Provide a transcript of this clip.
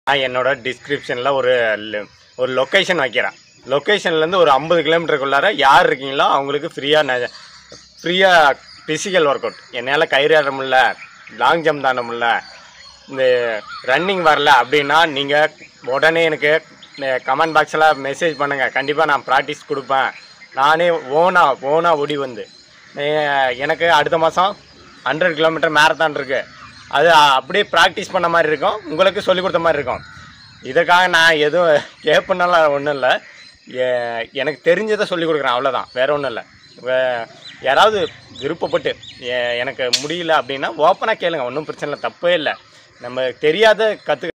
நான் என்னோட டிஸ்கிரிப்ஷனில் ஒரு ல- ஒரு லொக்கேஷன் வைக்கிறேன் லொக்கேஷன்லேருந்து ஒரு ஐம்பது கிலோமீட்டருக்குள்ளார யார் இருக்கீங்களோ அவங்களுக்கு ஃப்ரீயாக ஃப்ரீயாக ஃபிசிக்கல் ஒர்க் அவுட் என்னால் கயிறு ஏற முடியல லாங் ஜம்ப் தாண்ட முடியல இந்த ரன்னிங் வரல அப்படின்னா நீங்கள் உடனே எனக்கு கமெண்ட் பாக்ஸில் மெசேஜ் பண்ணுங்கள் கண்டிப்பாக நான் ப்ராக்டிஸ் கொடுப்பேன் நானே ஓனாக ஓனாக ஓடி வந்து அஹ் எனக்கு அடுத்த மாதம் ஹண்ட்ரட் கிலோமீட்டர் மேரத்தான் இருக்குது அது அப்படியே ப்ராக்டிஸ் பண்ண மாதிரி இருக்கும் உங்களுக்கு சொல்லிக் கொடுத்த மாதிரி இருக்கும் இதுக்காக நான் எதுவும் கேட்பனால ஒன்றும் இல்லை எனக்கு தெரிஞ்சதை சொல்லிக் கொடுக்குறேன் அவ்வளோதான் வேறு ஒன்றும் இல்லை வே- யாராவது விருப்பப்பட்டு எ- எனக்கு முடியல அப்படின்னா ஓப்பனாக கேளுங்க ஒன்றும் பிரச்சனை இல்லை தப்பே இல்லை நம்ம தெரியாத கற்று